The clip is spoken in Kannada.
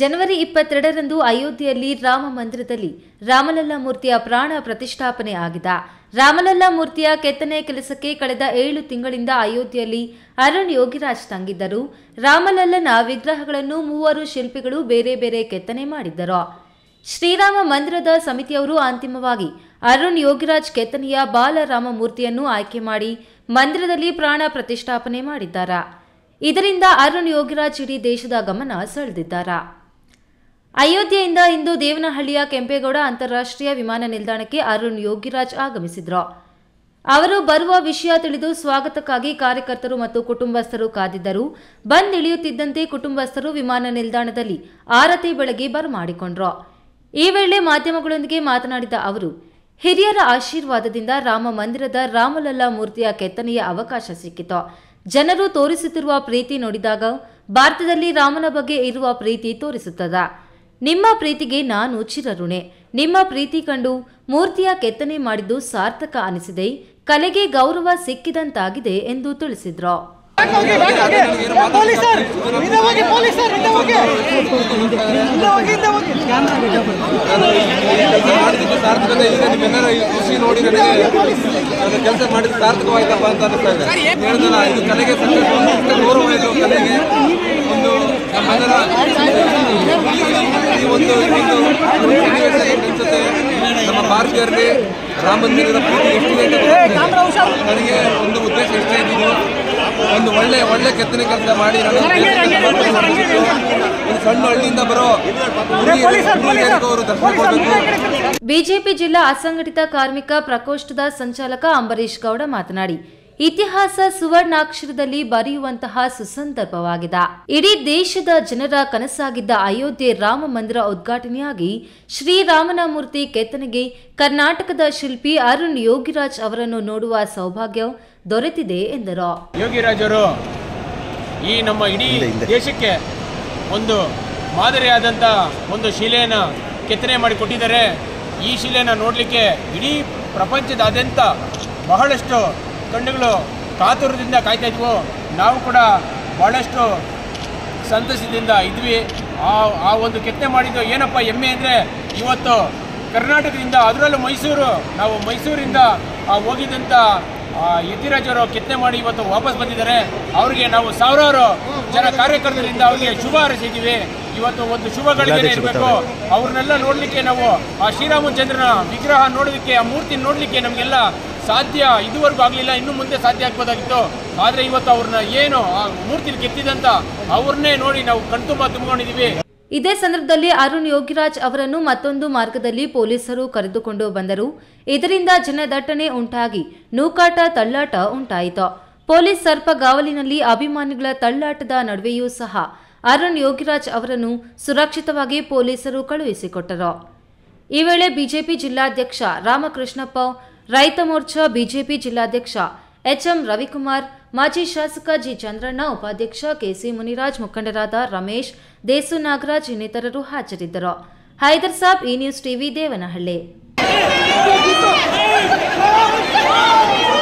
ಜನವರಿ ಇಪ್ಪತ್ತೆರಡರಂದು ಅಯೋಧ್ಯೆಯಲ್ಲಿ ರಾಮ ಮಂದಿರದಲ್ಲಿ ರಾಮಲಲ್ಲಾ ಮೂರ್ತಿಯ ಪ್ರಾಣ ಪ್ರತಿಷ್ಠಾಪನೆ ಆಗಿದೆ ರಾಮಲಲ್ಲಾ ಮೂರ್ತಿಯ ಕೆತ್ತನೆ ಕೆಲಸಕ್ಕೆ ಕಳೆದ ಏಳು ತಿಂಗಳಿಂದ ಅಯೋಧ್ಯೆಯಲ್ಲಿ ಅರುಣ್ ಯೋಗಿರಾಜ್ ತಂಗಿದ್ದರು ರಾಮಲಲ್ಲನ ವಿಗ್ರಹಗಳನ್ನು ಮೂವರು ಶಿಲ್ಪಿಗಳು ಬೇರೆ ಬೇರೆ ಕೆತ್ತನೆ ಮಾಡಿದ್ದರು ಶ್ರೀರಾಮ ಮಂದಿರದ ಸಮಿತಿಯವರು ಅಂತಿಮವಾಗಿ ಅರುಣ್ ಯೋಗಿರಾಜ್ ಕೆತ್ತನೆಯ ಬಾಲರಾಮ ಮೂರ್ತಿಯನ್ನು ಆಯ್ಕೆ ಮಾಡಿ ಮಂದಿರದಲ್ಲಿ ಪ್ರಾಣ ಪ್ರತಿಷ್ಠಾಪನೆ ಮಾಡಿದ್ದಾರೆ ಇದರಿಂದ ಅರುಣ್ ಯೋಗಿರಾಜ್ ಇಡೀ ದೇಶದ ಗಮನ ಸೆಳೆದಿದ್ದಾರೆ ಅಯೋಧ್ಯೆಯಿಂದ ಇಂದು ದೇವನಹಳ್ಳಿಯ ಕೆಂಪೇಗೌಡ ಅಂತಾರಾಷ್ಟ್ರೀಯ ವಿಮಾನ ನಿಲ್ದಾಣಕ್ಕೆ ಅರುಣ್ ಯೋಗಿರಾಜ್ ಆಗಮಿಸಿದ್ರು ಅವರು ಬರುವ ವಿಷಯ ತಿಳಿದು ಸ್ವಾಗತಕ್ಕಾಗಿ ಕಾರ್ಯಕರ್ತರು ಮತ್ತು ಕುಟುಂಬಸ್ಥರು ಕಾದಿದ್ದರು ಬಂದ್ ಇಳಿಯುತ್ತಿದ್ದಂತೆ ಕುಟುಂಬಸ್ಥರು ವಿಮಾನ ನಿಲ್ದಾಣದಲ್ಲಿ ಆರತಿ ಬೆಳಗ್ಗೆ ಬರಮಾಡಿಕೊಂಡ್ರು ಈ ವೇಳೆ ಮಾಧ್ಯಮಗಳೊಂದಿಗೆ ಮಾತನಾಡಿದ ಅವರು ಹಿರಿಯರ ಆಶೀರ್ವಾದದಿಂದ ರಾಮ ಮಂದಿರದ ರಾಮಲಲ್ಲಾ ಮೂರ್ತಿಯ ಕೆತ್ತನೆಯ ಅವಕಾಶ ಸಿಕ್ಕಿತು ಜನರು ತೋರಿಸುತ್ತಿರುವ ಪ್ರೀತಿ ನೋಡಿದಾಗ ಭಾರತದಲ್ಲಿ ರಾಮನ ಬಗ್ಗೆ ಇರುವ ಪ್ರೀತಿ ತೋರಿಸುತ್ತದೆ ನಿಮ್ಮ ಪ್ರೀತಿಗೆ ನಾನು ಚಿರಋಣೆ ನಿಮ್ಮ ಪ್ರೀತಿ ಕಂಡು ಮೂರ್ತಿಯ ಕೆತ್ತನೆ ಮಾಡಿದ್ದು ಸಾರ್ಥಕ ಅನಿಸಿದೆ ಕಲೆಗೆ ಗೌರವ ಸಿಕ್ಕಿದಂತಾಗಿದೆ ಎಂದು ತಿಳಿಸಿದ್ರು ಪೊಲೀಸರ್ ಹಿಂದೆ ಹೋಗಿ ಪೊಲೀಸರ್ ಹಿಂದೆ ಹೋಗಿ ಹಿಂದೆ ಹೋಗಿ ಹಿಂದೆ ಹೋಗಿ ಮಾಡಿದ್ದು ಸಾರ್ಥಕತೆ ಇದೆ ನಿಮ್ಮೆಲ್ಲರ ಈ ಖುಷಿ ನೋಡಿ ನನಗೆ ಅದು ಕೆಲಸ ಮಾಡಿದ್ದು ಸಾರ್ಥಕವಾಯ್ತಪ್ಪ ಅಂತ ಅನಿಸ್ತಾ ಇದೆ ಹೇಳಿದಲ್ಲ ಇದು ಕಲೆಗೆ ಸಾಕಷ್ಟು ಒಂದು ಗೌರವ ಇದು ಕಲೆಗೆ ಒಂದು ನಮ್ಮೆಲ್ಲರ ಈ ಒಂದು ಇದು ಅನಿಸುತ್ತೆ ನಮ್ಮ ಭಾರತೀಯರಲ್ಲಿ ರಾಮ ಮಂದಿರದ ಪ್ರೀತಿ ಎಷ್ಟಿದೆ ಅಂತ ಗೊತ್ತಾಗ್ತದೆ. ನನಗೆ ಒಂದು ಉದ್ದೇಶ ಇಷ್ಟೇ ಇದ್ದು ಒಂದು ಒಳ್ಳೆ ಒಳ್ಳೆ ಕೆತ್ತನೆ ಕೆಲಸ ಮಾಡಿ ನಾನು ಒಂದು ಸಣ್ಣ ಹಳ್ಳಿಯಿಂದ ಬರೋ ಹುಡುಗಿಯರಿಗೂ ಅವರು ದರ್ಶನ ಕೊಡಬೇಕು ಬಿಜೆಪಿ ಜಿಲ್ಲಾ ಅಸಂಘಟಿತ ಕಾರ್ಮಿಕ ಪ್ರಕೋಷ್ಠದ ಸಂಚಾಲಕ ಅಂಬರೀಶ್ ಗೌಡ ಮಾತನಾಡಿ ಇತಿಹಾಸ ಸುವರ್ಣಾಕ್ಷರದಲ್ಲಿ ಬರೆಯುವಂತಹ ಸುಸಂದರ್ಭವಾಗಿದೆ ಇಡೀ ದೇಶದ ಜನರ ಕನಸಾಗಿದ್ದ ಅಯೋಧ್ಯೆ ರಾಮ ಮಂದಿರ ಉದ್ಘಾಟನೆಯಾಗಿ ಶ್ರೀರಾಮನ ಮೂರ್ತಿ ಕೆತ್ತನೆಗೆ ಕರ್ನಾಟಕದ ಶಿಲ್ಪಿ ಅರುಣ್ ಯೋಗಿರಾಜ್ ಅವರನ್ನು ನೋಡುವ ಸೌಭಾಗ್ಯ ದೊರೆತಿದೆ ಎಂದರು ಯೋಗಿರಾಜರು ಈ ನಮ್ಮ ಇಡೀ ದೇಶಕ್ಕೆ ಒಂದು ಮಾದರಿಯಾದಂಥ ಒಂದು ಶಿಲೆಯನ್ನು ಕೆತ್ತನೆ ಮಾಡಿ ಕೊಟ್ಟಿದ್ದಾರೆ ಈ ಶಿಲೆಯನ್ನು ನೋಡಲಿಕ್ಕೆ ಇಡೀ ಪ್ರಪಂಚದಾದ್ಯಂತ ಬಹಳಷ್ಟು ಕಣ್ಣುಗಳು ಕಾತುರದಿಂದ ಕಾಯ್ತಾ ಇದ್ವು ನಾವು ಕೂಡ ಬಹಳಷ್ಟು ಸಂತಸದಿಂದ ಇದ್ವಿ ಆ ಆ ಒಂದು ಕೆತ್ತನೆ ಮಾಡಿದ್ದು ಏನಪ್ಪ ಹೆಮ್ಮೆ ಅಂದರೆ ಇವತ್ತು ಕರ್ನಾಟಕದಿಂದ ಅದರಲ್ಲೂ ಮೈಸೂರು ನಾವು ಮೈಸೂರಿಂದ ಆ ಹೋಗಿದ್ದಂಥ ಆ ಯತಿರಾಜರು ಕೆತ್ತನೆ ಮಾಡಿ ಇವತ್ತು ವಾಪಸ್ ಬಂದಿದ್ದಾರೆ ಅವರಿಗೆ ನಾವು ಸಾವಿರಾರು ಜನ ಕಾರ್ಯಕರ್ತರಿಂದ ಅವರಿಗೆ ಶುಭ ಹಾರೈಸಿದ್ದೀವಿ ಇವತ್ತು ಒಂದು ಶುಭ ಗಳಿಗೆ ಇರಬೇಕು ಅವ್ರನ್ನೆಲ್ಲ ನೋಡಲಿಕ್ಕೆ ನಾವು ಆ ಶ್ರೀರಾಮಚಂದ್ರನ ವಿಗ್ರಹ ನೋಡೋದಕ್ಕೆ ಆ ಮೂರ್ತಿ ನೋಡಲಿಕ್ಕೆ ನಮಗೆಲ್ಲ ಸಾಧ್ಯ ಇದುವರೆಗೂ ಆಗಲಿಲ್ಲ ಇನ್ನು ಮುಂದೆ ಸಾಧ್ಯ ಆಗ್ಬೋದಾಗಿತ್ತು ಆದರೆ ಇವತ್ತು ಅವ್ರನ್ನ ಏನು ಆ ಮೂರ್ತಿ ಕೆತ್ತಿದಂತ ಅವ್ರನ್ನೇ ನೋಡಿ ನಾವು ಕಣ್ತುಂಬ ತುಂಬಿಕೊಂಡಿದ್ದೀವಿ ಇದೇ ಸಂದರ್ಭದಲ್ಲಿ ಅರುಣ್ ಯೋಗಿರಾಜ್ ಅವರನ್ನು ಮತ್ತೊಂದು ಮಾರ್ಗದಲ್ಲಿ ಪೊಲೀಸರು ಕರೆದುಕೊಂಡು ಬಂದರು ಇದರಿಂದ ಜನದಟ್ಟಣೆ ಉಂಟಾಗಿ ನೂಕಾಟ ತಳ್ಳಾಟ ಉಂಟಾಯಿತು ಪೊಲೀಸ್ ಸರ್ಪಗಾವಲಿನಲ್ಲಿ ಅಭಿಮಾನಿಗಳ ತಳ್ಳಾಟದ ನಡುವೆಯೂ ಸಹ ಅರುಣ್ ಯೋಗಿರಾಜ್ ಅವರನ್ನು ಸುರಕ್ಷಿತವಾಗಿ ಪೊಲೀಸರು ಕಳುಹಿಸಿಕೊಟ್ಟರು ಈ ವೇಳೆ ಬಿಜೆಪಿ ಜಿಲ್ಲಾಧ್ಯಕ್ಷ ರಾಮಕೃಷ್ಣಪ್ಪ ರೈತ ಮೋರ್ಚಾ ಬಿಜೆಪಿ ಜಿಲ್ಲಾಧ್ಯಕ್ಷ ಎಚ್ಎಂ ರವಿಕುಮಾರ್ ಮಾಜಿ ಶಾಸಕ ಜಿ ಚಂದ್ರಣ್ಣ ಉಪಾಧ್ಯಕ್ಷ ಕೆಸಿ ಮುನಿರಾಜ್ ಮುಖಂಡರಾದ ರಮೇಶ್ ದೇಸು ನಾಗರಾಜ್ ಇನ್ನಿತರರು ಹಾಜರಿದ್ದರು ಹೈದರ್ ಸಾಬ್ ಈ ನ್ಯೂಸ್ ಟಿವಿ ದೇವನಹಳ್ಳಿ